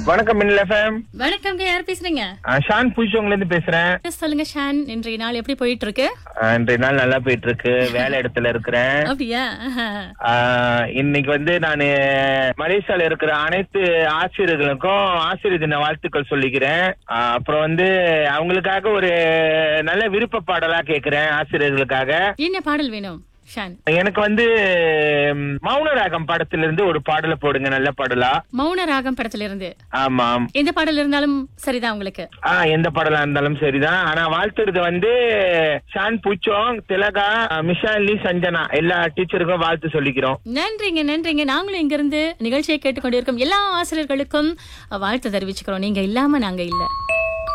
வணக்கம் மின்னல் எஃப்எம் வணக்கம்ங்க யார் பேசுறீங்க ஷான் பூச்சோங்ல இருந்து பேசுறேன் சொல்லுங்க ஷான் இன்றைய நாள் எப்படி போயிட்டு இருக்கு ஆஹ் இன்றைய நாள் நல்லா போயிட்டு இருக்கு வேலை இடத்துல இருக்கிறேன் அப்படியா ஆஹா. ஆஹ் இன்னைக்கு வந்து நான் மலேசியால இருக்கிற அனைத்து ஆசிரியர்களுக்கும் ஆசிரியர் தின வாழ்த்துக்கள் சொல்லிக்கிறேன் ஆஹ் அப்புறம் வந்து அவங்களுக்காக ஒரு நல்ல விருப்ப பாடலா கேக்குறேன் ஆசிரியர்களுக்காக என்ன பாடல் வேணும் ஷான் எனக்கு வந்து ம், மௌன ராகம் படத்துல இருந்து ஒரு பாடலை போடுங்க நல்ல பாடலா மௌன ராகம் படத்துல இருந்து ஆமாம் எந்த பாடல் இருந்தாலும் சரிதான் உங்களுக்கு ஆ எந்த பாடலா இருந்தாலும் சரிதான் ஆனா வாழ்த்துறது வந்து ஷான் பூச்சோங் திலகா மிஷாலி சஞ்சனா எல்லா டீச்சருக்கும் வாழ்த்து சொல்லிக்கிறோம் நன்றிங்க நன்றிங்க நாங்களும் இங்க இருந்து நிகழ்ச்சியை கேட்டுக்கொண்டிருக்கும் எல்லா ஆசிரியர்களுக்கும் வாழ்த்து தெரிவிச்சுக்கிறோம் நீங்க இல்லாம நாங்க இல்ல